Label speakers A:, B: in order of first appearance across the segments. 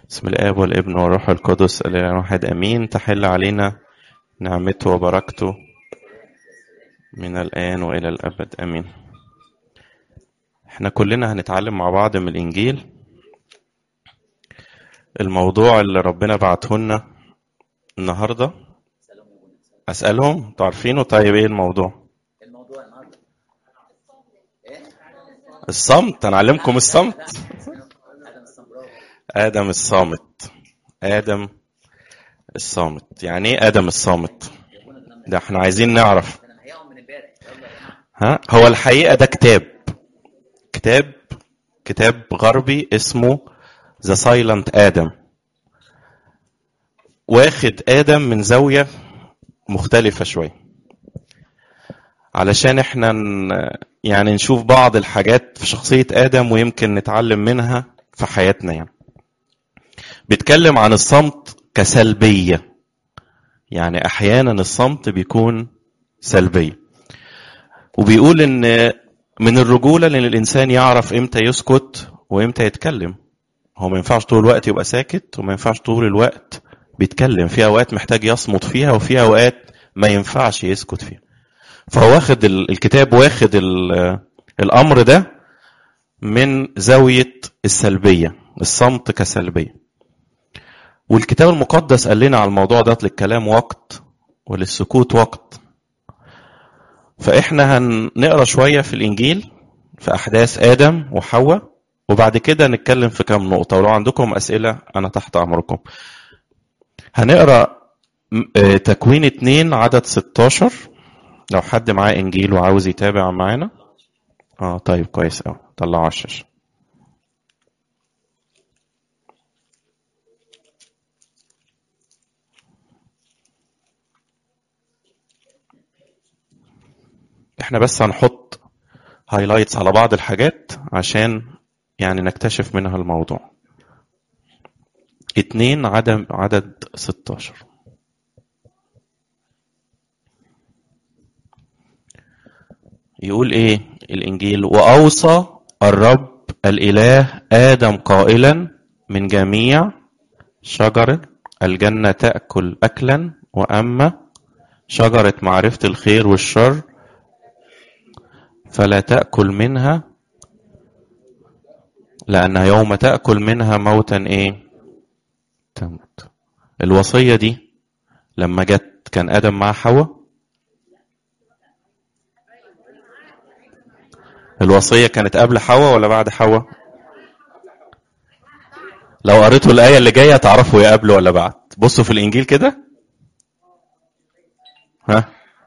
A: بسم الآب والابن والروح القدس الإله واحد أمين تحل علينا نعمته وبركته من الآن وإلى الأبد أمين احنا كلنا هنتعلم مع بعض من الإنجيل الموضوع اللي ربنا بعته لنا النهارده أسألهم انتوا عارفينه طيب إيه الموضوع؟
B: الموضوع النهارده
A: الصمت أنا أعلمكم الصمت
B: ادم السمراوي
A: آدم الصامت آدم الصامت يعني إيه آدم الصامت؟ ده احنا عايزين نعرف
B: انا محياهم من امبارح يلا يا جماعه
A: ها هو الحقيقة ده كتاب كتاب كتاب غربي اسمه ذا سايلنت آدم واخد آدم من زاوية مختلفة شوية علشان احنا ن- يعني نشوف بعض الحاجات في شخصية آدم ويمكن نتعلم منها في حياتنا يعني بيتكلم عن الصمت كسلبية يعني أحيانا الصمت بيكون سلبية وبيقول ان من الرجوله ان الانسان يعرف امتى يسكت وامتى يتكلم هو ما ينفعش طول الوقت يبقى ساكت وما ينفعش طول الوقت بيتكلم في اوقات محتاج يصمت فيها وفي اوقات ما ينفعش يسكت فيها فهو واخد ال- الكتاب واخد ال- الامر ده من زاويه السلبيه الصمت كسلبيه والكتاب المقدس قال لنا على الموضوع ده للكلام وقت وللسكوت وقت فاحنا هنقرا شويه في الانجيل في احداث ادم وحواء وبعد كده نتكلم في كام نقطه ولو عندكم اسئله انا تحت امركم هنقرا م- آه، تكوين اتنين عدد 16 لو حد معاه انجيل وعاوز يتابع معانا اه طيب كويس قوي طلعوا على الشاشه احنا بس هنحط هايلايتس على بعض الحاجات عشان يعني نكتشف منها الموضوع اتنين عدد عدد 16 يقول ايه الانجيل واوصى الرب الاله ادم قائلا من جميع شجر الجنه تاكل اكلا واما شجره معرفه الخير والشر فلا تأكل منها لأنها يوم تأكل منها موتا إيه؟ تموت. الوصية دي لما جت كان آدم مع حواء؟ الوصية كانت قبل حواء ولا بعد حواء؟ لو قريتوا الآية اللي جاية تعرفوا يا قبل ولا بعد. بصوا في الإنجيل كده. ها؟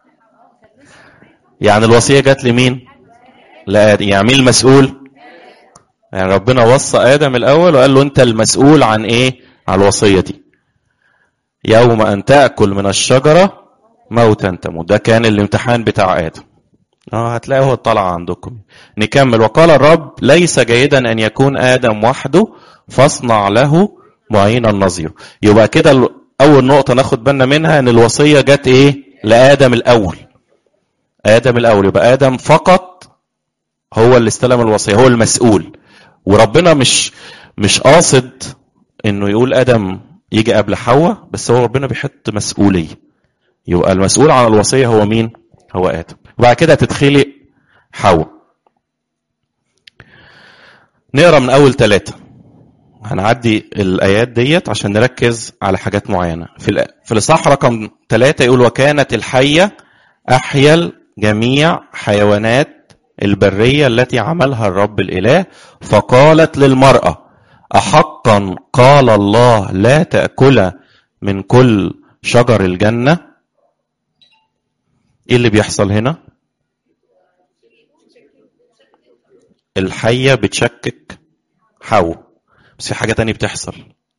A: يعني الوصية جت لمين؟ لا يعني مين المسؤول؟ يعني ربنا وصى آدم الأول وقال له أنت المسؤول عن إيه؟ عن الوصية دي. يوم أن تأكل من الشجرة موتا تموت. ده كان الامتحان بتاع آدم. اه هتلاقيه هو طلع عندكم. نكمل وقال الرب ليس جيدا أن يكون آدم وحده فاصنع له معينا نظير. يبقى كده ال- أول نقطة ناخد بالنا منها إن الوصية جت إيه؟ لآدم الأول. آدم الأول يبقى آدم فقط هو اللي استلم الوصية هو المسؤول وربنا مش مش قاصد انه يقول ادم يجي قبل حواء بس هو ربنا بيحط مسؤولية يبقى المسؤول عن الوصية هو مين هو ادم وبعد كده تتخلق حواء نقرا من اول ثلاثة هنعدي الايات ديت عشان نركز على حاجات معينة في الأ- في الاصحاح رقم ثلاثة يقول وكانت الحية احيا جميع حيوانات البرية التي عملها الرب الإله فقالت للمرأة أحقا قال الله لا تأكل من كل شجر الجنة إيه اللي بيحصل هنا الحية بتشكك حواء بس في حاجة تانية بتحصل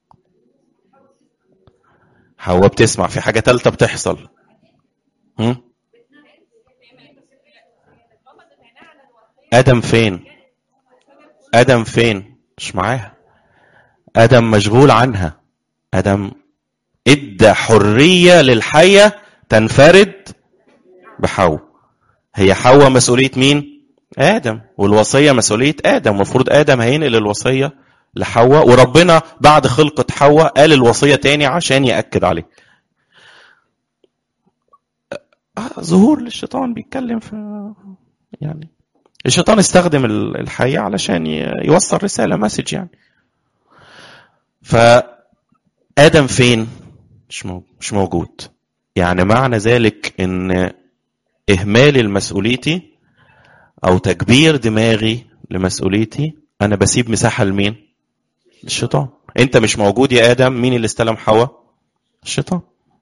A: حواء بتسمع في حاجة تالتة بتحصل هم؟ آدم فين؟ آدم فين؟ مش معاها. آدم مشغول عنها. آدم ادى حرية للحية تنفرد بحواء. هي حواء مسؤولية مين؟ آدم والوصية مسؤولية آدم المفروض آدم هينقل الوصية لحواء وربنا بعد خلقة حواء قال الوصية تاني عشان يأكد عليه آه، ظهور للشيطان بيتكلم في يعني الشيطان استخدم ال- الحية علشان ي- يوصل رسالة مسج يعني فآدم فين مش مو- مش موجود يعني معنى ذلك ان اهمالي لمسؤوليتي او تكبير دماغي لمسؤوليتي انا بسيب مساحه لمين الشيطان انت مش موجود يا ادم مين اللي استلم حواء الشيطان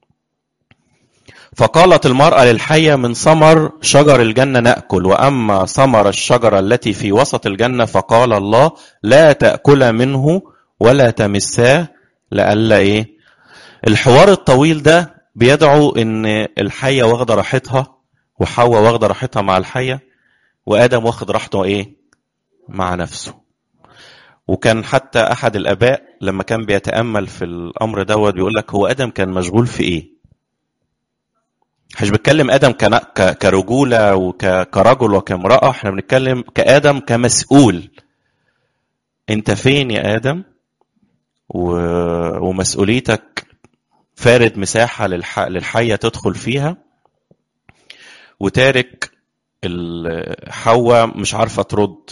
A: فقالت المرأة للحية من ثمر شجر الجنة نأكل وأما ثمر الشجرة التي في وسط الجنة فقال الله لا تأكل منه ولا تمساه لئلا إيه الحوار الطويل ده بيدعو إن الحية واخدة راحتها وحواء واخدة راحتها مع الحية وآدم واخد راحته إيه مع نفسه وكان حتى أحد الآباء لما كان بيتأمل في الأمر دوت بيقول لك هو آدم كان مشغول في إيه مش بتكلم ادم كن- ك- كرجوله وكرجل وكامراه احنا بنتكلم كادم كمسؤول انت فين يا ادم و... ومسؤوليتك فارد مساحه للح... للحيه تدخل فيها وتارك ال- حواء مش عارفه ترد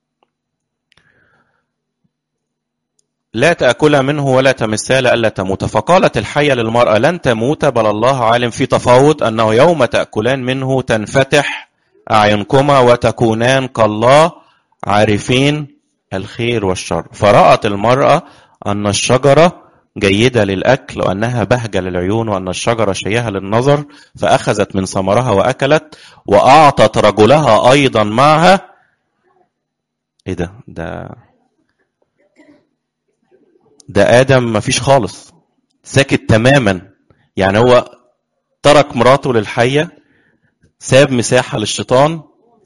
A: لا تأكل منه ولا تمسها لئلا تموت فقالت الحية للمرأة لن تموت بل الله عالم في تفاوت أنه يوم تأكلان منه تنفتح أعينكما وتكونان كالله عارفين الخير والشر فرأت المرأة أن الشجرة جيدة للأكل وأنها بهجة للعيون وأن الشجرة شيهة للنظر فأخذت من ثمرها وأكلت وأعطت رجلها أيضا معها إيه ده ده ده ادم مفيش خالص ساكت تماما يعني هو ترك مراته للحيه ساب مساحه للشيطان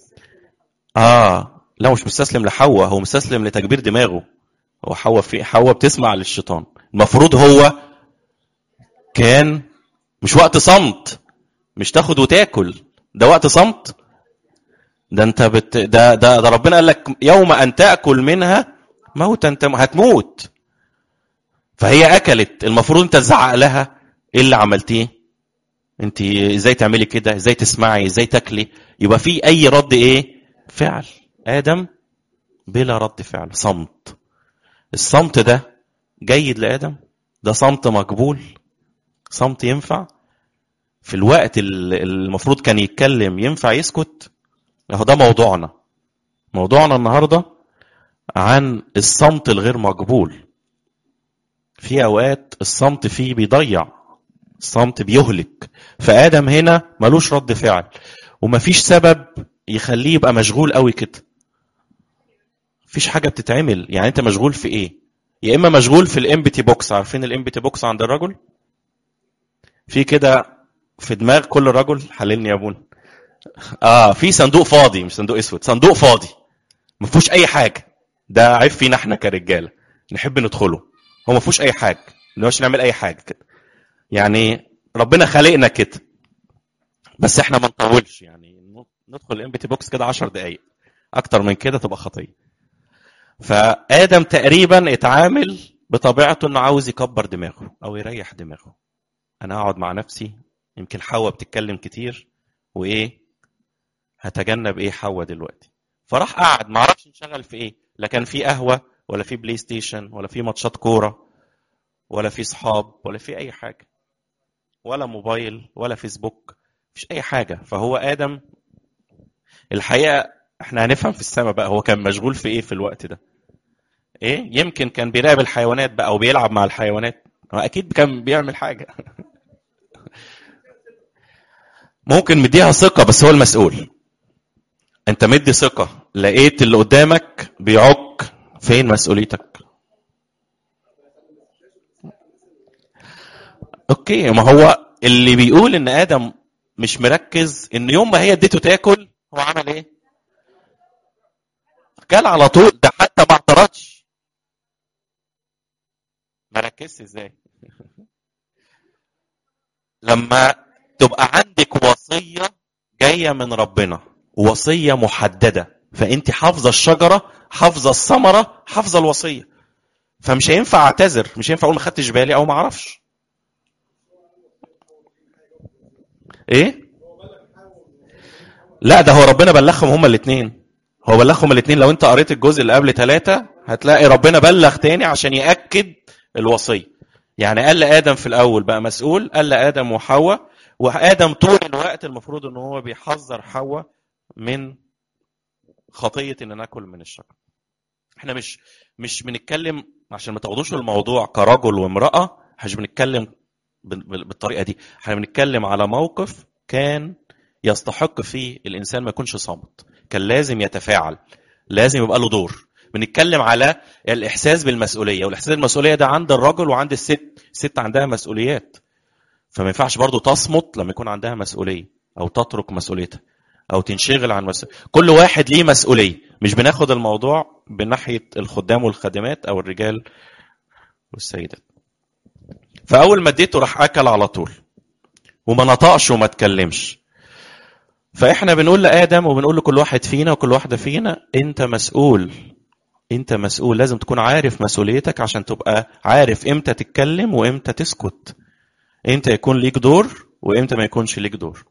A: اه لا مش مستسلم لحواء هو مستسلم لتكبير دماغه هو حواء في حواء بتسمع للشيطان المفروض هو كان مش وقت صمت مش تاخد وتاكل ده وقت صمت ده انت بت ده ده, ده ربنا قال لك يوم ان تاكل منها موتا انت هتموت فهي اكلت المفروض انت تزعق لها ايه اللي عملتيه انت ازاي تعملي كده ازاي تسمعي ازاي تاكلي يبقى في اي رد ايه فعل ادم بلا رد فعل صمت الصمت ده جيد لادم ده صمت مقبول صمت ينفع في الوقت ال- المفروض كان يتكلم ينفع يسكت اهو ده موضوعنا موضوعنا النهارده عن الصمت الغير مقبول في اوقات الصمت فيه بيضيع الصمت بيهلك فادم هنا ملوش رد فعل ومفيش سبب يخليه يبقى مشغول قوي كده مفيش حاجه بتتعمل يعني انت مشغول في ايه يا اما مشغول في الامبتي بوكس عارفين الامبتي بوكس عند الرجل في كده في دماغ كل رجل حللني يا ابونا اه في صندوق فاضي مش صندوق اسود صندوق فاضي ما فيهوش اي حاجه ده عيب فينا احنا كرجاله نحب ندخله هو ما فيهوش اي حاجه ما نقدرش نعمل اي حاجه كده يعني ربنا خلقنا كده بس احنا ما نطولش يعني ندخل الامبتي بوكس كده 10 دقائق اكتر من كده تبقى خطيه فادم تقريبا اتعامل بطبيعته انه عاوز يكبر دماغه او يريح دماغه انا اقعد مع نفسي يمكن حواء بتتكلم كتير وايه هتجنب ايه حواء دلوقتي فراح قعد ما اعرفش انشغل في ايه لا كان في قهوه ولا في بلاي ستيشن ولا في ماتشات كوره ولا في صحاب ولا في اي حاجه ولا موبايل ولا فيسبوك مفيش اي حاجه فهو ادم الحقيقه احنا هنفهم في السماء بقى هو كان مشغول في ايه في الوقت ده ايه يمكن كان بيراقب الحيوانات بقى او بيلعب مع الحيوانات هو اكيد كان بيعمل حاجه ممكن مديها ثقه بس هو المسؤول انت مدي ثقه لقيت اللي قدامك بيعك فين مسؤوليتك اوكي ما هو اللي بيقول ان ادم مش مركز ان يوم ما هي اديته تاكل هو عمل ايه كل على طول ده حتى ما اعترضش ما ركزش ازاي لما تبقى عندك وصيه جايه من ربنا وصيه محدده فانت حافظه الشجره حافظه الثمره حافظه الوصيه فمش هينفع اعتذر مش هينفع اقول ما خدتش بالي او ما اعرفش ايه لا ده هو ربنا بلغهم هما الاثنين هو بلغهم الاثنين لو انت قريت الجزء اللي قبل ثلاثة هتلاقي ربنا بلغ تاني عشان يأكد الوصية يعني قال لآدم في الأول بقى مسؤول قال لآدم وحواء وآدم طول الوقت المفروض ان هو بيحذر حواء من خطية ان ناكل من الشجرة احنا مش مش بنتكلم عشان ما تاخدوش الموضوع كرجل وامرأة مش بنتكلم بال- بال- بالطريقة دي احنا بنتكلم على موقف كان يستحق فيه الانسان ما يكونش صامت كان لازم يتفاعل لازم يبقى له دور بنتكلم على الاحساس بالمسؤوليه والاحساس بالمسؤوليه ده عند الرجل وعند الست الست عندها مسؤوليات فما ينفعش برضو تصمت لما يكون عندها مسؤوليه او تترك مسؤوليتها او تنشغل عن مسؤولية. كل واحد ليه مسؤوليه مش بناخد الموضوع بناحيه الخدام والخادمات او الرجال والسيدات فاول ما اديته راح اكل على طول وما نطقش وما اتكلمش فاحنا بنقول لادم وبنقول لكل واحد فينا وكل واحده فينا انت مسؤول انت مسؤول لازم تكون عارف مسؤوليتك عشان تبقى عارف امتى تتكلم وامتى تسكت امتى يكون ليك دور وامتى ما يكونش ليك دور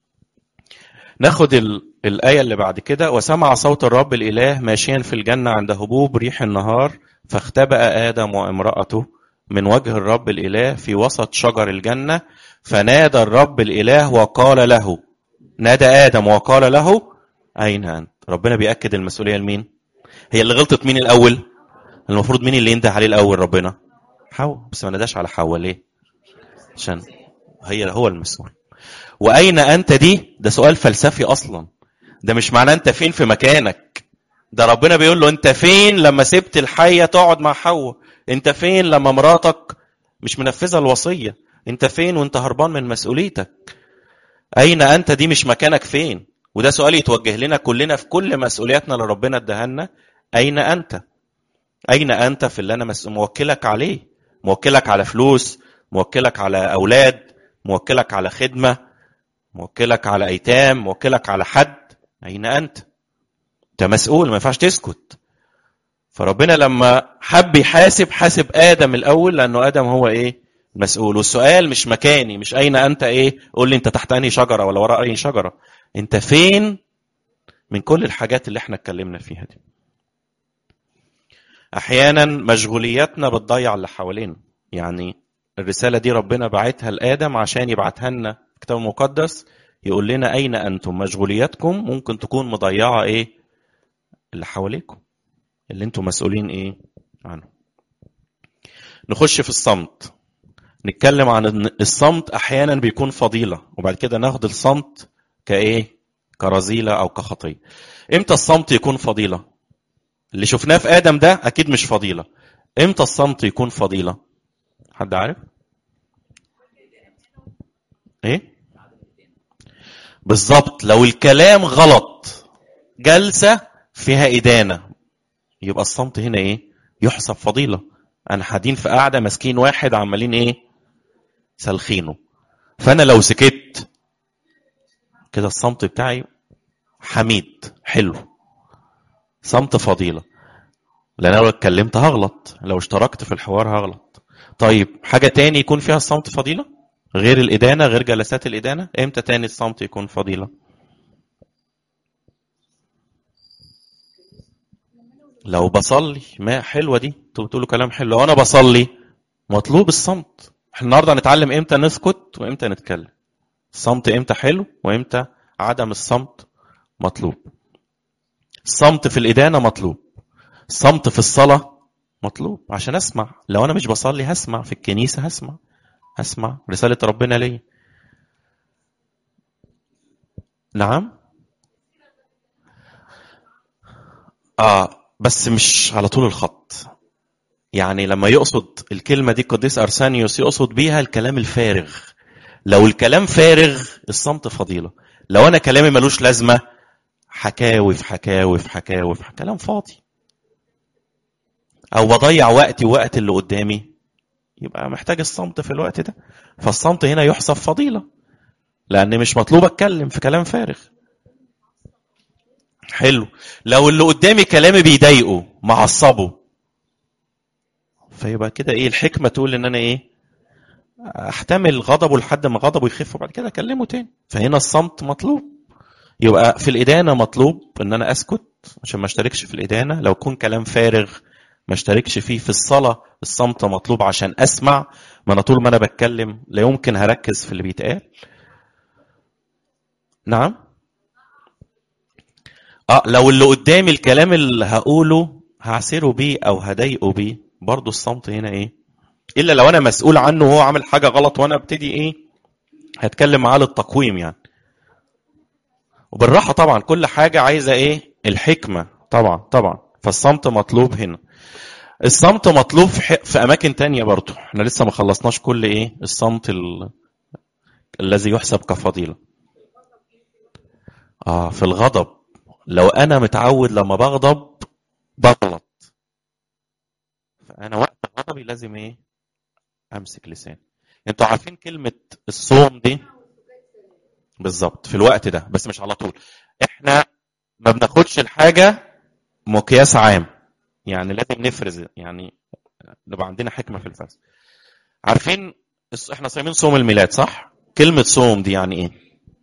A: ناخد ال... الآية اللي بعد كده وسمع صوت الرب الإله ماشيا في الجنة عند هبوب ريح النهار فاختبأ آدم وامرأته من وجه الرب الإله في وسط شجر الجنة فنادى الرب الإله وقال له نادى آدم وقال له أين أنت ربنا بيأكد المسؤولية لمين هي اللي غلطت مين الأول المفروض مين اللي ينده عليه الأول ربنا حواء بس ما نداش على حواء ليه عشان هي هو المسؤول واين انت دي ده سؤال فلسفي اصلا ده مش معناه انت فين في مكانك ده ربنا بيقول له انت فين لما سبت الحيه تقعد مع حواء انت فين لما مراتك مش منفذه الوصيه انت فين وانت هربان من مسؤوليتك اين انت دي مش مكانك فين وده سؤال يتوجه لنا كلنا في كل مسؤولياتنا اللي ربنا اداها اين انت اين انت في اللي انا مس- موكلك عليه موكلك على فلوس موكلك على اولاد موكلك على خدمه موكلك على ايتام موكلك على حد اين انت انت مسؤول ما ينفعش تسكت فربنا لما حب يحاسب حاسب ادم الاول لانه ادم هو ايه مسؤول والسؤال مش مكاني مش اين انت ايه قول لي انت تحت انهي شجره ولا وراء اي شجره انت فين من كل الحاجات اللي احنا اتكلمنا فيها دي احيانا مشغولياتنا بتضيع اللي حوالينا يعني الرساله دي ربنا بعتها لادم عشان يبعتها لنا في الكتاب المقدس يقول لنا اين انتم مشغولياتكم ممكن تكون مضيعه ايه اللي حواليكم اللي انتم مسؤولين ايه عنه نخش في الصمت نتكلم عن ان الصمت احيانا بيكون فضيله وبعد كده ناخد الصمت كايه كرذيله او كخطيه امتى الصمت يكون فضيله اللي شفناه في ادم ده اكيد مش فضيله امتى الصمت يكون فضيله حد عارف ايه بالظبط لو الكلام غلط جلسه فيها ادانه يبقى الصمت هنا ايه يحسب فضيله انا قاعدين في قاعده ماسكين واحد عمالين ايه سلخينه فانا لو سكت كده الصمت بتاعي حميد حلو صمت فضيله لان انا لو اتكلمت هغلط لو اشتركت في الحوار هغلط طيب حاجه تاني يكون فيها الصمت فضيله غير الادانه غير جلسات الادانه امتى تاني الصمت يكون فضيله لو بصلي ما حلوه دي انتوا بتقولوا كلام حلو لو انا بصلي مطلوب الصمت احنا النهارده هنتعلم امتى نسكت وامتى نتكلم الصمت امتى حلو وامتى عدم الصمت مطلوب الصمت في الادانه مطلوب الصمت في الصلاه مطلوب عشان اسمع لو انا مش بصلي هسمع في الكنيسه هسمع هسمع رساله ربنا ليا نعم اه بس مش على طول الخط يعني لما يقصد الكلمه دي قديس ارسانيوس يقصد بيها الكلام الفارغ لو الكلام فارغ الصمت فضيله لو انا كلامي ملوش لازمه حكاوي في حكاوي في حكاوي في كلام فاضي او بضيع وقتي ووقت اللي قدامي يبقى محتاج الصمت في الوقت ده فالصمت هنا يحسب فضيله لان مش مطلوب اتكلم في كلام فارغ حلو لو اللي قدامي كلامي بيضايقه معصبه فيبقى كده ايه الحكمه تقول ان انا ايه احتمل غضبه لحد ما غضبه يخف وبعد كده اكلمه تاني فهنا الصمت مطلوب يبقى في الادانه مطلوب ان انا اسكت عشان ما اشتركش في الادانه لو يكون كلام فارغ ما اشتركش فيه في الصلاه الصمت مطلوب عشان اسمع ما انا طول ما انا بتكلم لا يمكن هركز في اللي بيتقال نعم اه لو اللي قدامي الكلام اللي هقوله هعسره بيه او هضايقه بيه برضه الصمت هنا ايه الا لو انا مسؤول عنه وهو عامل حاجه غلط وانا ابتدي ايه هتكلم معاه للتقويم يعني وبالراحه طبعا كل حاجه عايزه ايه الحكمه طبعا طبعا فالصمت مطلوب هنا الصمت مطلوب في, ح- في اماكن تانية برضه احنا لسه ما خلصناش كل ايه الصمت ال... الذي يحسب كفضيله اه في الغضب لو انا متعود لما بغضب بغلط فانا وقت غضبي لازم ايه امسك لساني انتوا عارفين كلمه الصوم دي بالظبط في الوقت ده بس مش على طول احنا ما بناخدش الحاجه مقياس عام يعني لازم نفرز يعني نبقى عندنا حكمه في الفرز عارفين الص- احنا صايمين صوم الميلاد صح كلمه صوم دي يعني ايه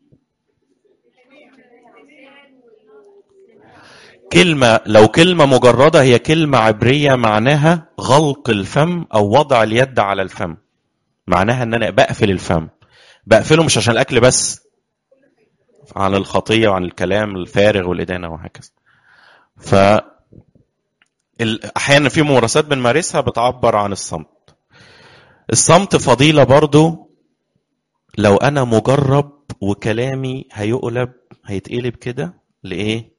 A: كلمة لو كلمة مجردة هي كلمة عبرية معناها غلق الفم أو وضع اليد على الفم معناها إن أنا بقفل الفم بقفله مش عشان الأكل بس عن الخطية وعن الكلام الفارغ والإدانة وهكذا ف ال- أحيانا في ممارسات بنمارسها بتعبر عن الصمت الصمت فضيلة برضو لو أنا مجرب وكلامي هيقلب هيتقلب كده لإيه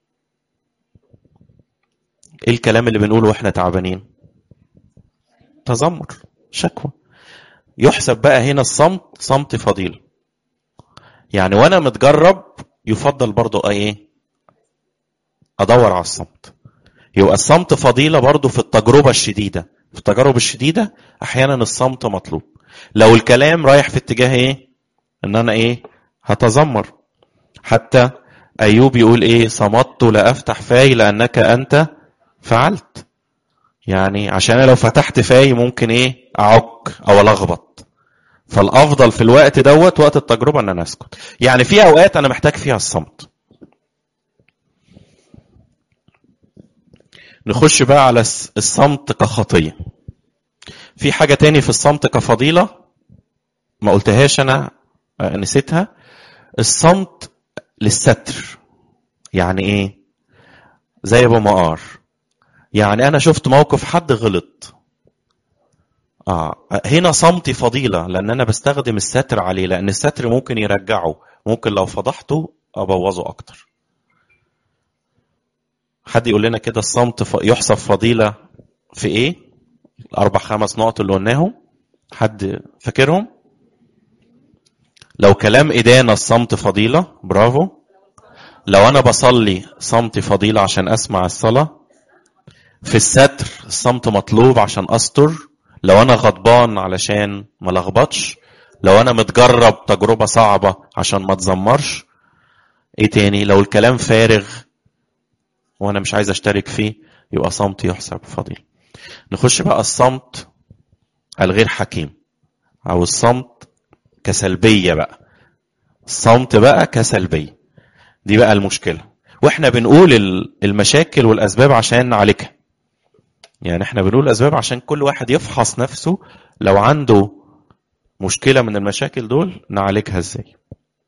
A: ايه الكلام اللي بنقوله واحنا تعبانين تذمر شكوى يحسب بقى هنا الصمت صمت فضيل يعني وانا متجرب يفضل برضو ايه ادور على الصمت يبقى الصمت فضيلة برضو في التجربة الشديدة في التجارب الشديدة احيانا الصمت مطلوب لو الكلام رايح في اتجاه ايه ان انا ايه هتذمر حتى ايوب يقول ايه صمت لا افتح فاي لانك انت فعلت يعني عشان أنا لو فتحت فاي ممكن ايه اعك او الخبط فالافضل في الوقت دوت وقت التجربه ان انا اسكت يعني في اوقات انا محتاج فيها الصمت نخش بقى على الس- الصمت كخطيه في حاجه تاني في الصمت كفضيله ما قلتهاش انا آه، نسيتها الصمت للستر يعني ايه زي ابو مقار يعني انا شفت موقف حد غلط اه هنا صمتي فضيله لان انا بستخدم الستر عليه لان الستر ممكن يرجعه ممكن لو فضحته ابوظه اكتر حد يقول لنا كده الصمت ف- يحسب فضيله في ايه الاربع خمس نقط اللي قلناهم حد فاكرهم لو كلام ادانه الصمت فضيله برافو لو انا بصلي صمتي فضيله عشان اسمع الصلاه في الستر الصمت مطلوب عشان استر لو انا غضبان علشان ما لخبطش لو انا متجرب تجربة صعبة عشان ما اتذمرش ايه تاني لو الكلام فارغ وانا مش عايز اشترك فيه يبقى صمتي يحسب فضيل نخش بقى الصمت الغير حكيم او الصمت كسلبية بقى الصمت بقى كسلبية دي بقى المشكلة واحنا بنقول ال- المشاكل والاسباب عشان نعالجها يعني احنا بنقول اسباب عشان كل واحد يفحص نفسه لو عنده مشكله من المشاكل دول نعالجها ازاي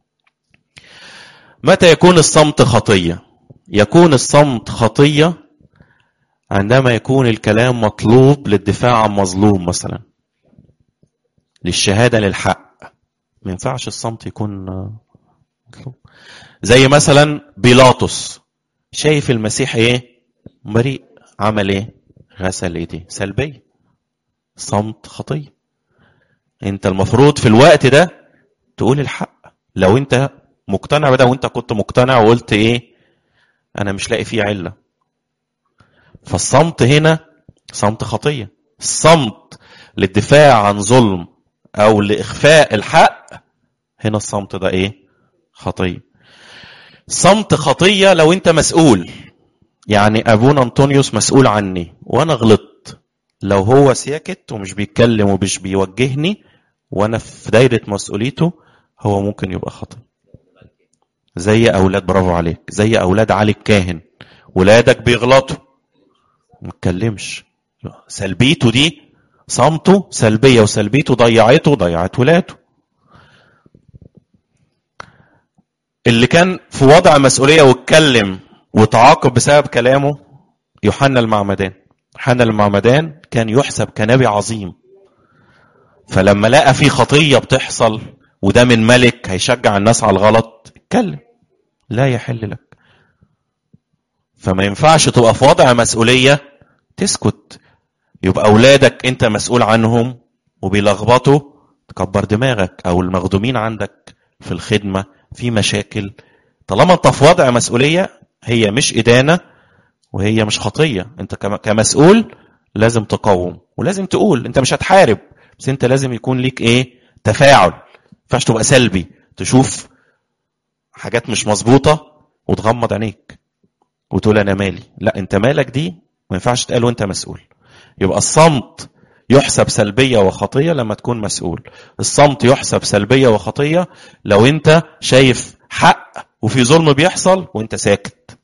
A: متى يكون الصمت خطيه يكون الصمت خطيه عندما يكون الكلام مطلوب للدفاع عن مظلوم مثلا للشهاده للحق ما ينفعش الصمت يكون آه، مطلوب زي مثلا بيلاطس شايف المسيح ايه بريء عمل ايه غسل ايديه سلبية صمت خطية انت المفروض في الوقت ده تقول الحق لو انت مقتنع بده وانت كنت مقتنع وقلت ايه انا مش لاقي فيه علة فالصمت هنا صمت خطية الصمت للدفاع عن ظلم او لاخفاء الحق هنا الصمت ده ايه خطية صمت خطية لو انت مسؤول يعني ابونا انطونيوس مسؤول عني وانا غلطت لو هو ساكت ومش بيتكلم ومش بيوجهني وانا في دايره مسؤوليته هو ممكن يبقى خطأ زي اولاد برافو عليك زي اولاد علي الكاهن ولادك بيغلطوا ما اتكلمش سلبيته دي صمته سلبيه وسلبيته ضيعته ضيعت ولاده اللي كان في وضع مسؤوليه واتكلم وتعاقب بسبب كلامه يوحنا المعمدان يوحنا المعمدان كان يحسب كنبي عظيم فلما لقى في خطيه بتحصل وده من ملك هيشجع الناس على الغلط اتكلم لا يحل لك فما ينفعش تبقى في وضع مسؤوليه تسكت يبقى اولادك انت مسؤول عنهم وبيلخبطوا تكبر دماغك او المخدومين عندك في الخدمه في مشاكل طالما انت في وضع مسؤوليه هي مش ادانه وهي مش خطيه انت كمسؤول لازم تقاوم ولازم تقول انت مش هتحارب بس انت لازم يكون ليك ايه تفاعل ما ينفعش تبقى سلبي تشوف حاجات مش مظبوطه وتغمض عينيك وتقول انا مالي لا انت مالك دي ما ينفعش تقال وانت مسؤول يبقى الصمت يحسب سلبية وخطية لما تكون مسؤول الصمت يحسب سلبية وخطية لو انت شايف حق وفي ظلم بيحصل وانت ساكت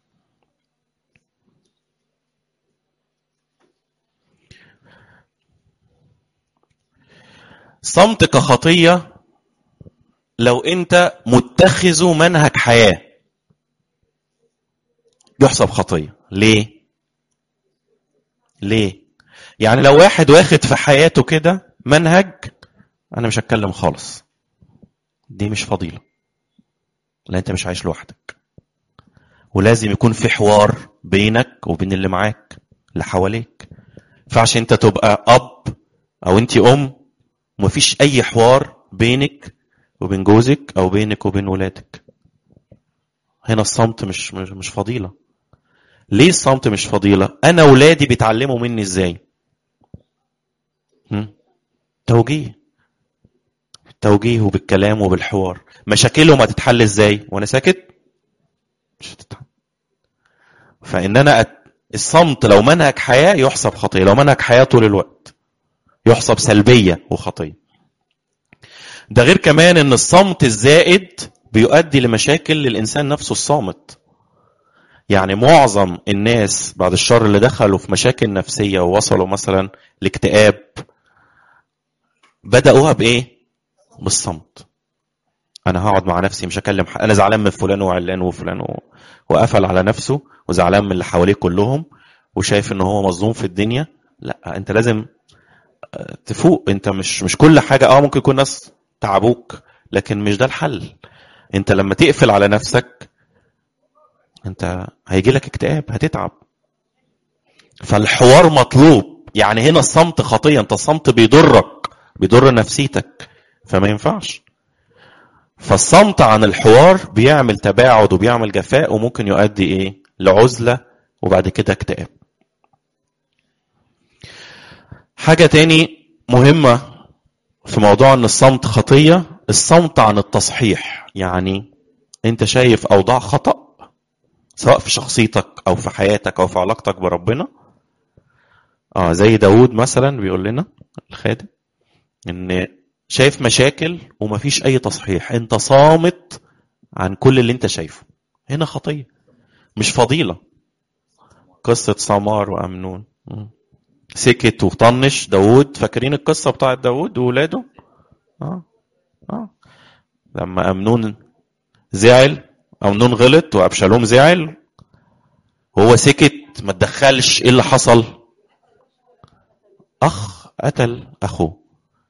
A: صمت كخطية لو انت متخذ منهج حياة يحسب خطية ليه ليه يعني لو واحد واخد في حياته كده منهج انا مش هتكلم خالص دي مش فضيله لا انت مش عايش لوحدك ولازم يكون في حوار بينك وبين اللي معاك اللي حواليك ينفعش انت تبقى اب او انت ام ومفيش اي حوار بينك وبين جوزك او بينك وبين ولادك هنا الصمت مش مش, مش فضيله ليه الصمت مش فضيله انا ولادي بيتعلموا مني ازاي توجيه توجيه وبالكلام وبالحوار مشاكلهم هتتحل ازاي وانا ساكت مش هتتحل فان انا أت... الصمت لو منهج حياه يحسب خطيه لو منهج حياه طول الوقت يحسب سلبيه وخطيه ده غير كمان ان الصمت الزائد بيؤدي لمشاكل للانسان نفسه الصامت يعني معظم الناس بعد الشر اللي دخلوا في مشاكل نفسيه ووصلوا مثلا لاكتئاب بدأوها بإيه؟ بالصمت. أنا هقعد مع نفسي مش هكلم حق. أنا زعلان من فلان وعلان وفلان و... وقفل على نفسه وزعلان من اللي حواليه كلهم وشايف إن هو مظلوم في الدنيا. لا أنت لازم تفوق أنت مش مش كل حاجة أه ممكن يكون ناس تعبوك لكن مش ده الحل. أنت لما تقفل على نفسك أنت هيجي لك اكتئاب هتتعب. فالحوار مطلوب يعني هنا الصمت خطية أنت الصمت بيضرك بيضر نفسيتك فما ينفعش فالصمت عن الحوار بيعمل تباعد وبيعمل جفاء وممكن يؤدي ايه لعزلة وبعد كده اكتئاب حاجة تاني مهمة في موضوع ان الصمت خطية الصمت عن التصحيح يعني انت شايف اوضاع خطأ سواء في شخصيتك او في حياتك او في علاقتك بربنا اه زي داود مثلا بيقول لنا الخادم ان شايف مشاكل ومفيش اي تصحيح انت صامت عن كل اللي انت شايفه هنا خطيه مش فضيله قصه سمار وامنون سكت وطنش داود فاكرين القصه بتاعت داود وولاده اه اه لما امنون زعل امنون غلط وابشالوم زعل وهو سكت ما تدخلش ايه اللي حصل اخ قتل اخوه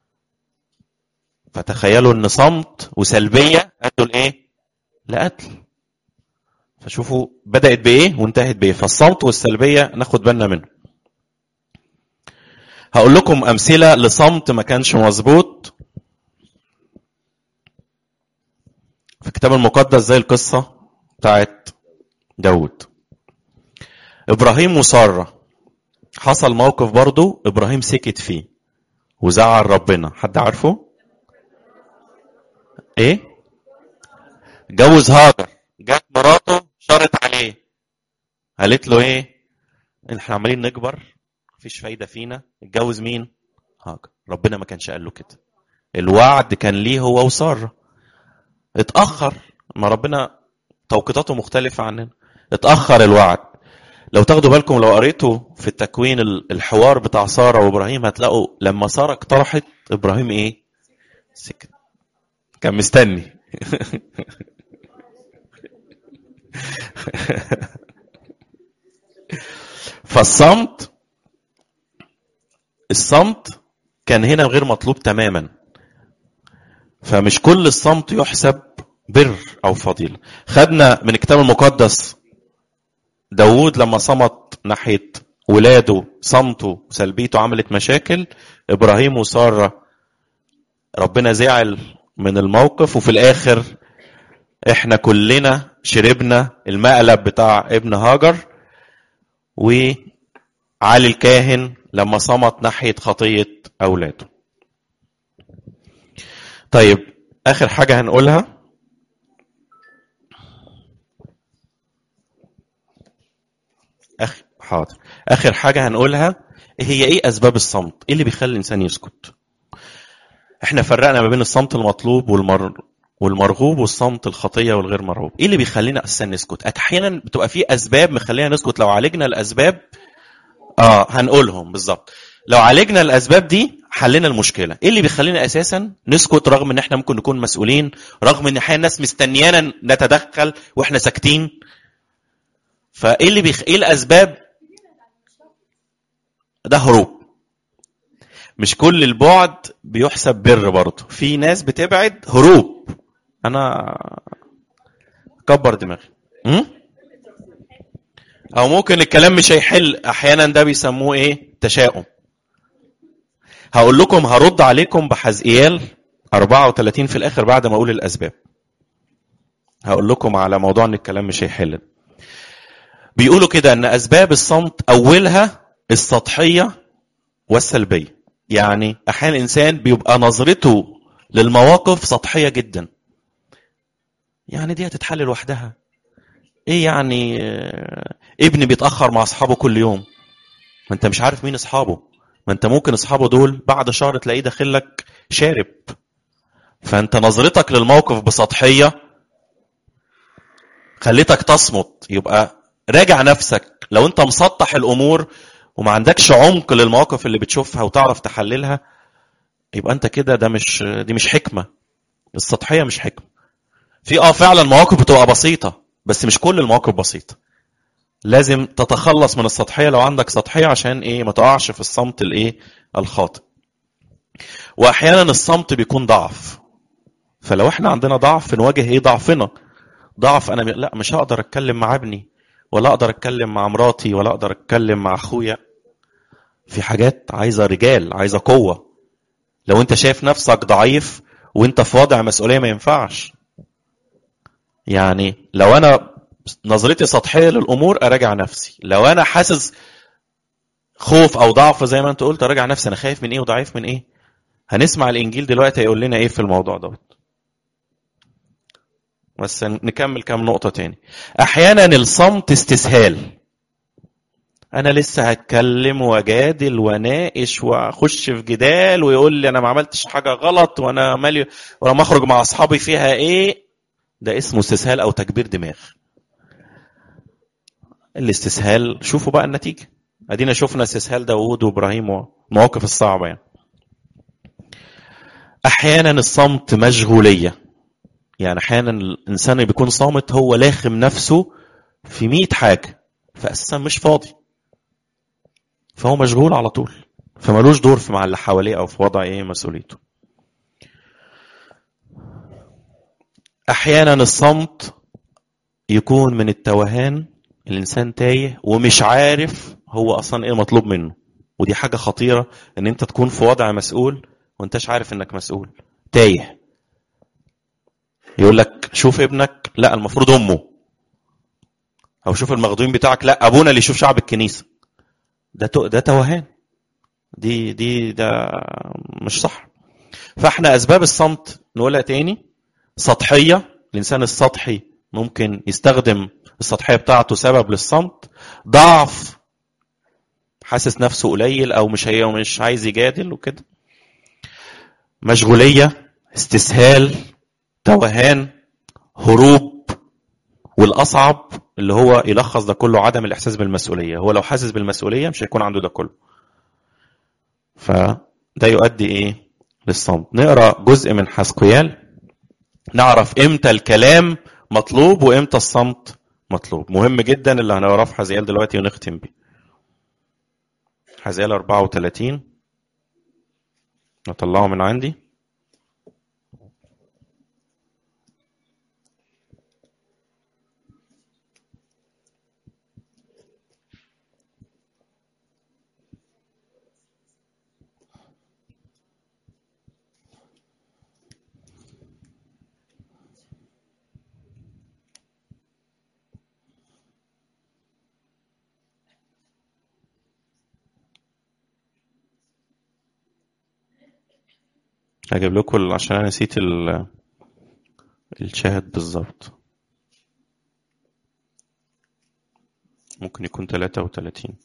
A: فتخيلوا ان صمت وسلبيه ادوا لايه؟ لقتل. فشوفوا بدات بايه وانتهت بايه؟ فالصمت والسلبيه ناخد بالنا منه. هقول لكم امثله لصمت ما كانش مظبوط في الكتاب المقدس زي القصه بتاعت داود. ابراهيم وساره حصل موقف برضو ابراهيم سكت فيه وزعل ربنا حد عارفه؟ ايه جوز هاجر جت مراته شرط عليه قالت له ايه احنا عمالين نكبر مفيش فايده فينا اتجوز مين هاجر ربنا ما كانش قال له كده الوعد كان ليه هو وساره اتاخر ما ربنا توقيتاته مختلفه عننا اتاخر الوعد لو تاخدوا بالكم لو قريتوا في التكوين ال- الحوار بتاع ساره وابراهيم هتلاقوا لما ساره اقترحت ابراهيم ايه سكت كان مستني فالصمت الصمت كان هنا غير مطلوب تماما فمش كل الصمت يحسب بر او فضيله خدنا من الكتاب المقدس داوود لما صمت ناحيه ولاده صمته سلبيته عملت مشاكل ابراهيم وساره ربنا زعل من الموقف وفي الاخر احنا كلنا شربنا المقلب بتاع ابن هاجر وعلي الكاهن لما صمت ناحيه خطيه اولاده طيب اخر حاجه هنقولها أخ... حاضر اخر حاجه هنقولها هي ايه اسباب الصمت ايه اللي بيخلي الانسان يسكت احنا فرقنا ما بين الصمت المطلوب والمر... والمرغوب والصمت الخطيه والغير مرغوب ايه اللي بيخلينا اساسا نسكت احيانا بتبقى في اسباب مخلينا نسكت لو عالجنا الاسباب اه هنقولهم بالظبط لو عالجنا الاسباب دي حلينا المشكله ايه اللي بيخلينا اساسا نسكت رغم ان احنا ممكن نكون مسؤولين رغم ان احيانا الناس مستنيانا نتدخل واحنا ساكتين فايه اللي بيخ... ايه الاسباب ده هروب مش كل البعد بيحسب بر برضه في ناس بتبعد هروب انا كبر دماغي م? او ممكن الكلام مش هيحل احيانا ده بيسموه ايه تشاؤم هقول لكم هرد عليكم بحزقيال 34 في الاخر بعد ما اقول الاسباب هقول لكم على موضوع ان الكلام مش هيحل بيقولوا كده ان اسباب الصمت اولها السطحيه والسلبيه يعني احيانا الانسان بيبقى نظرته للمواقف سطحيه جدا يعني دي هتتحل لوحدها ايه يعني آه، ابني بيتاخر مع اصحابه كل يوم ما انت مش عارف مين اصحابه ما انت ممكن اصحابه دول بعد شهر تلاقيه داخل لك شارب فانت نظرتك للموقف بسطحيه خليتك تصمت يبقى راجع نفسك لو انت مسطح الامور وما عندكش عمق للمواقف اللي بتشوفها وتعرف تحللها يبقى انت كده ده مش دي مش حكمه السطحيه مش حكمه في اه فعلا مواقف بتبقى بسيطه بس مش كل المواقف بسيطه لازم تتخلص من السطحيه لو عندك سطحيه عشان ايه ما تقعش في الصمت الايه الخاطئ واحيانا الصمت بيكون ضعف فلو احنا عندنا ضعف نواجه ايه ضعفنا ضعف انا لا مش هقدر اتكلم مع ابني ولا اقدر اتكلم مع مراتي ولا اقدر اتكلم مع اخويا في حاجات عايزه رجال عايزه قوه لو انت شايف نفسك ضعيف وانت في وضع مسؤوليه ما ينفعش يعني لو انا نظرتي سطحيه للامور اراجع نفسي لو انا حاسس خوف او ضعف زي ما انت قلت اراجع نفسي انا خايف من ايه وضعيف من ايه هنسمع الانجيل دلوقتي هيقول لنا ايه في الموضوع دوت بس نكمل كام نقطه تاني احيانا الصمت استسهال انا لسه هتكلم واجادل واناقش واخش في جدال ويقول لي انا ما عملتش حاجه غلط وانا مالي ولما اخرج مع اصحابي فيها ايه ده اسمه استسهال او تكبير دماغ الاستسهال شوفوا بقى النتيجه ادينا شفنا استسهال داوود وابراهيم والمواقف الصعبه يعني احيانا الصمت مشغوليه يعني احيانا الانسان اللي بيكون صامت هو لاخم نفسه في مئة حاجه فاساسا مش فاضي فهو مشغول على طول فمالوش دور في مع اللي حواليه او في وضع ايه مسؤوليته احيانا الصمت يكون من التوهان الانسان تايه ومش عارف هو اصلا ايه مطلوب منه ودي حاجه خطيره ان انت تكون في وضع مسؤول وانتش عارف انك مسؤول تايه يقول لك شوف ابنك لا المفروض امه او شوف المخدوم بتاعك لا ابونا اللي يشوف شعب الكنيسه ده تو- ده توهان دي دي ده مش صح فاحنا اسباب الصمت نقولها تاني سطحيه الانسان السطحي ممكن يستخدم السطحيه بتاعته سبب للصمت ضعف حاسس نفسه قليل او مش هي مش عايز يجادل وكده مشغوليه استسهال توهان هروب والاصعب اللي هو يلخص ده كله عدم الاحساس بالمسؤوليه هو لو حاسس بالمسؤوليه مش هيكون عنده ده كله فده يؤدي ايه للصمت نقرا جزء من حسقيال نعرف امتى الكلام مطلوب وامتى الصمت مطلوب مهم جدا اللي هنقراه في حزيال دلوقتي ونختم بيه حزيال 34 نطلعه من عندي هجيب لكم ال- عشان انا نسيت ال الشاهد بالظبط ممكن يكون 33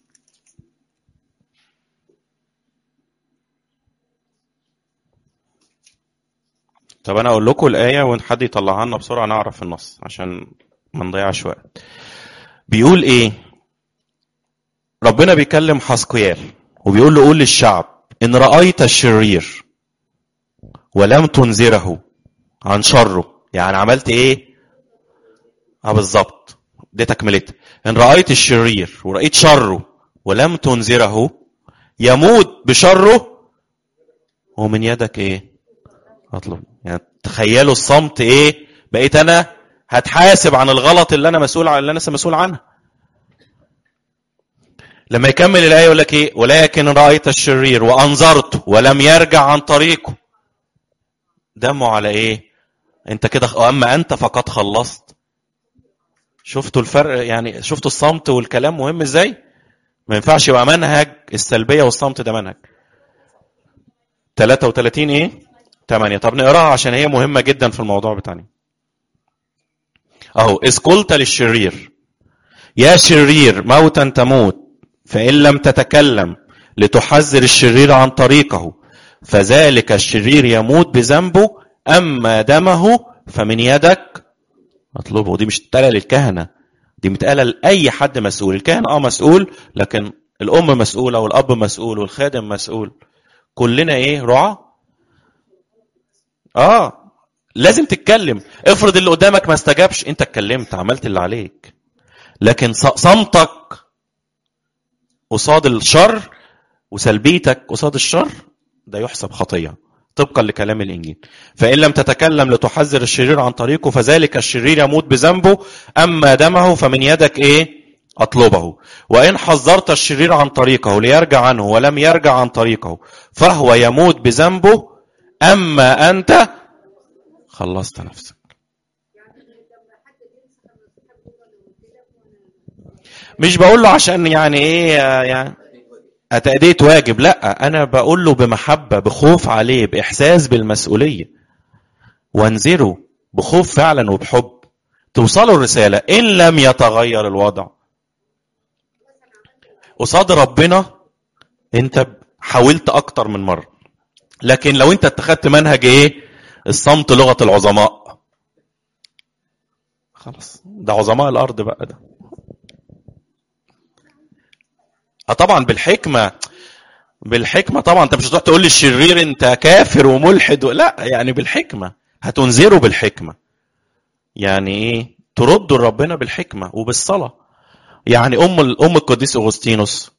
A: طب انا اقول لكم الايه وان حد يطلعها لنا بسرعه نعرف النص عشان ما نضيعش وقت بيقول ايه ربنا بيكلم حسقيال وبيقول له قول للشعب ان رايت الشرير ولم تنذره عن شره يعني عملت ايه اه بالظبط دي تكملتها ان رايت الشرير ورأيت شره ولم تنذره يموت بشره ومن يدك ايه اطلب يعني تخيلوا الصمت ايه بقيت انا هتحاسب عن الغلط اللي انا مسؤول عن اللي انا مسؤول عنه لما يكمل الايه يقول لك ايه ولكن رايت الشرير وانظرته ولم يرجع عن طريقه دمه على ايه انت كده اما انت فقد خلصت شفتوا الفرق يعني شفتوا الصمت والكلام مهم ازاي ما ينفعش يبقى منهج السلبيه والصمت ده منهج 33 ايه 8 طب نقراها عشان هي مهمه جدا في الموضوع بتاعنا اهو اذ قلت للشرير يا شرير موتا تموت فان لم تتكلم لتحذر الشرير عن طريقه فذلك الشرير يموت بذنبه اما دمه فمن يدك اطلبه دي مش متقاله للكهنه دي متقاله لاي حد مسؤول الكاهن اه مسؤول لكن الام مسؤوله والاب مسؤول والخادم مسؤول كلنا ايه رعاه اه لازم تتكلم افرض اللي قدامك ما استجابش انت اتكلمت عملت اللي عليك لكن ص- صمتك قصاد الشر وسلبيتك قصاد الشر ده يحسب خطيه طبقا لكلام الانجيل فان لم تتكلم لتحذر الشرير عن طريقه فذلك الشرير يموت بذنبه اما دمه فمن يدك ايه اطلبه وان حذرت الشرير عن طريقه ليرجع عنه ولم يرجع عن طريقه فهو يموت بذنبه اما انت خلصت نفسك مش بقول له عشان يعني ايه يعني تأدية واجب لا انا بقول له بمحبة بخوف عليه باحساس بالمسؤولية وانذره بخوف فعلا وبحب توصله الرسالة ان لم يتغير الوضع قصاد ربنا انت حاولت اكتر من مرة لكن لو انت اتخذت منهج ايه الصمت لغة العظماء خلاص ده عظماء الارض بقى ده اه طبعا بالحكمة بالحكمة طبعا انت مش هتروح تقول للشرير انت كافر وملحد و... لا يعني بالحكمة هتنذره بالحكمة يعني ايه ترد لربنا بالحكمة وبالصلاة يعني ام ال- ام القديس اغسطينوس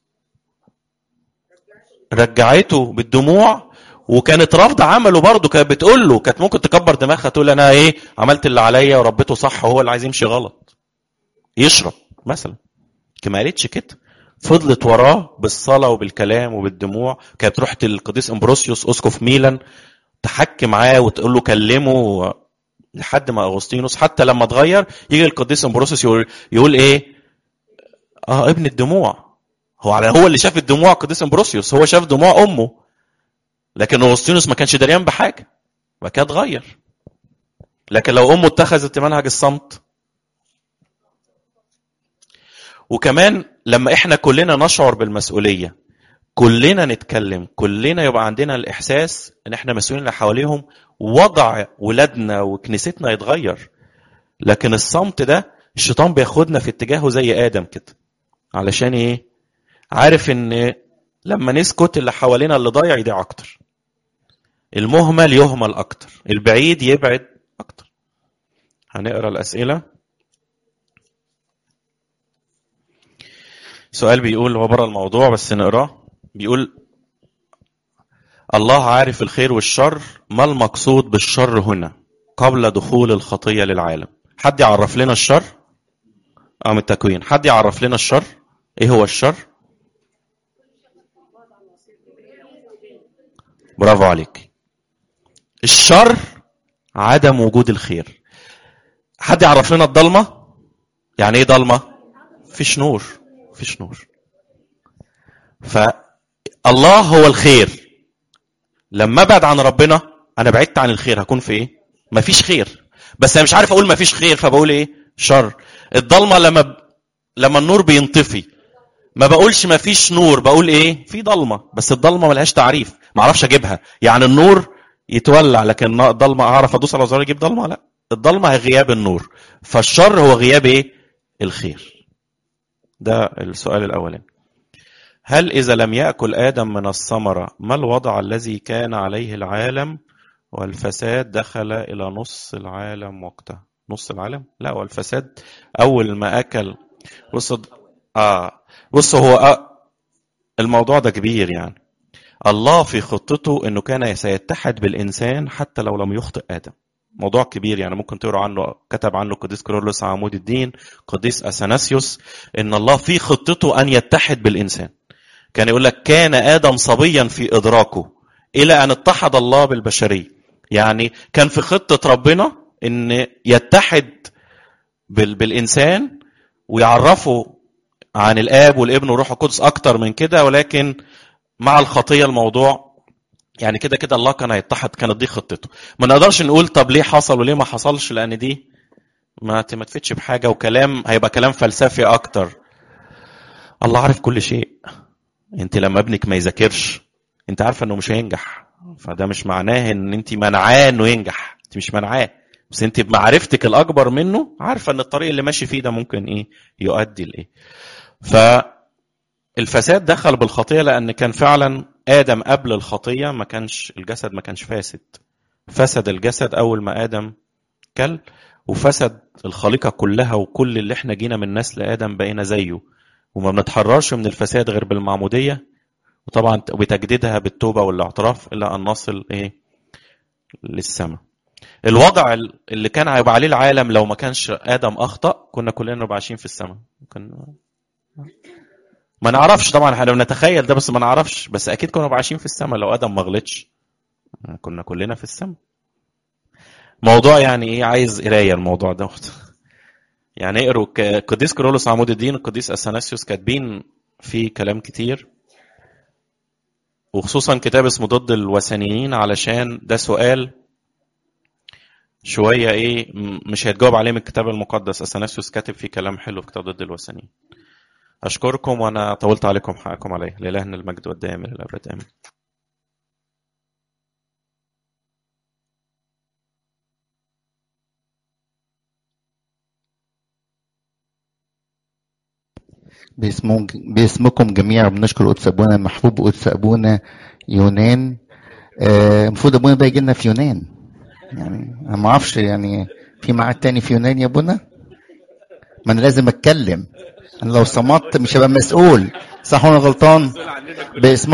A: رجعته بالدموع وكانت رافضه عمله برضه كانت بتقول له كانت ممكن تكبر دماغها تقول انا ايه عملت اللي عليا وربيته صح وهو اللي عايز يمشي غلط يشرب مثلا لكن ما قالتش كده فضلت وراه بالصلاه وبالكلام وبالدموع كانت رحت للقديس امبروسيوس اسقف ميلان تحكي معاه وتقول له كلمه لحد ما اغسطينوس حتى لما اتغير يجي القديس امبروسيوس يقول, يقول ايه اه ابن الدموع هو على هو اللي شاف الدموع القديس امبروسيوس هو شاف دموع امه لكن اغسطينوس ما كانش دريان بحاجه وبعد كده اتغير لكن لو امه اتخذت منهج الصمت وكمان لما احنا كلنا نشعر بالمسؤوليه كلنا نتكلم كلنا يبقى عندنا الاحساس ان احنا مسؤولين اللي حواليهم وضع ولادنا وكنيستنا يتغير لكن الصمت ده الشيطان بياخدنا في اتجاهه زي ادم كده علشان ايه عارف ان لما نسكت اللي حوالينا اللي ضايع يضيع اكتر المهمل يهمل اكتر البعيد يبعد اكتر هنقرا الاسئله سؤال بيقول هو بره الموضوع بس نقراه بيقول الله عارف الخير والشر ما المقصود بالشر هنا قبل دخول الخطيه للعالم حد يعرف لنا الشر اه من التكوين حد يعرف لنا الشر ايه هو الشر برافو عليك الشر عدم وجود الخير حد يعرف لنا الضلمه يعني ايه ضلمه فيش نور فيش نور فالله هو الخير لما ابعد عن ربنا انا بعدت عن الخير هكون في ايه مفيش خير بس انا مش عارف اقول مفيش خير فبقول ايه شر الضلمه لما ب... لما النور بينطفي ما بقولش مفيش نور بقول ايه في ضلمه بس الضلمه ملهاش تعريف ما اعرفش اجيبها يعني النور يتولع لكن الضلمه اعرف ادوس على زرار اجيب ضلمه لا الضلمه هي غياب النور فالشر هو غياب ايه الخير ده السؤال الاولاني هل اذا لم ياكل ادم من الثمره ما الوضع الذي كان عليه العالم والفساد دخل الى نص العالم وقتها نص العالم لا والفساد اول ما اكل بص اه بص هو آه الموضوع ده كبير يعني الله في خطته انه كان سيتحد بالانسان حتى لو لم يخطئ ادم موضوع كبير يعني ممكن تقروا عنه كتب عنه قديس كيرلس عمود الدين قديس اثناسيوس ان الله في خطته ان يتحد بالانسان كان يقول لك كان ادم صبيا في ادراكه الى ان اتحد الله بالبشريه يعني كان في خطه ربنا ان يتحد بال بالانسان ويعرفه عن الاب والابن والروح القدس اكتر من كده ولكن مع الخطيه الموضوع يعني كده كده الله كان هيتحد كانت دي خطته ما نقدرش نقول طب ليه حصل وليه ما حصلش لان دي ما ما تفتش بحاجه وكلام هيبقى كلام فلسفي اكتر الله عارف كل شيء انت لما ابنك ما يذاكرش انت عارفه انه مش هينجح فده مش معناه ان انت منعاه انه ينجح انت مش منعاه بس انت بمعرفتك الاكبر منه عارفه ان الطريق اللي ماشي فيه ده ممكن ايه يؤدي لايه فالفساد دخل بالخطيه لان كان فعلا ادم قبل الخطيه ما كانش الجسد ما كانش فاسد فسد الجسد اول ما ادم كل وفسد الخليقه كلها وكل اللي احنا جينا من نسل ادم بقينا زيه وما بنتحررش من الفساد غير بالمعموديه وطبعا بتجديدها بالتوبه والاعتراف الى ان نصل ايه للسماء الوضع اللي كان هيبقى عليه العالم لو ما كانش ادم اخطا كنا كلنا نبقى عايشين في السماء كنا ما نعرفش طبعا احنا بنتخيل ده بس ما نعرفش بس اكيد كنا عايشين في السماء لو ادم ما غلطش كنا كلنا في السماء موضوع يعني ايه عايز قرايه الموضوع ده يعني اقروا قديس كرولوس عمود الدين القديس اثناسيوس كاتبين فيه كلام كتير وخصوصا كتاب اسمه ضد الوثنيين علشان ده سؤال شويه ايه مش هيتجاوب عليه من الكتاب المقدس اثناسيوس كاتب فيه كلام حلو في كتاب ضد الوثنيين أشكركم وأنا طولت عليكم حقكم عليه لإلهنا المجد والدائم إلى الأبد آمين
C: باسمكم جميعا بنشكر قدس ابونا المحبوب قدس ابونا يونان المفروض ابونا ده يجي لنا في يونان يعني انا ما اعرفش يعني في ميعاد تاني في يونان يا ابونا ما انا لازم اتكلم انا لو صمت مش هبقى مسؤول صح وانا غلطان باسم